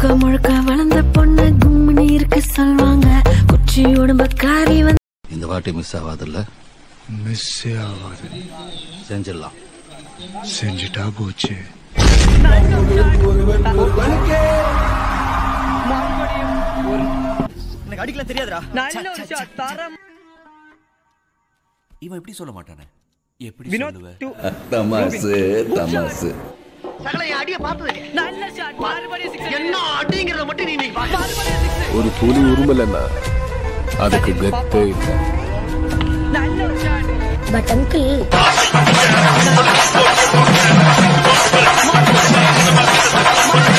முழுக்க முழுக்க வளர்ந்த பொண்ணு கும்மினி இருக்க சொல்வாங்க குச்சி உடம்புக்காரி வந்து இந்த வாட்டி மிஸ் ஆகாதுல்ல மிஸ்ஸே ஆகாது செஞ்சிடலாம் செஞ்சுட்டா போச்சு எனக்கு அடிக்கலாம் தெரியாதுடா இவன் எப்படி சொல்ல மாட்டானே எப்படி வினோத் சொல்லுவ டூ தமாசு தமாசு ஒரு புலி உருமலன்னா அதுக்கு கத்தே இல்லை பட் அங்கிள் ஆ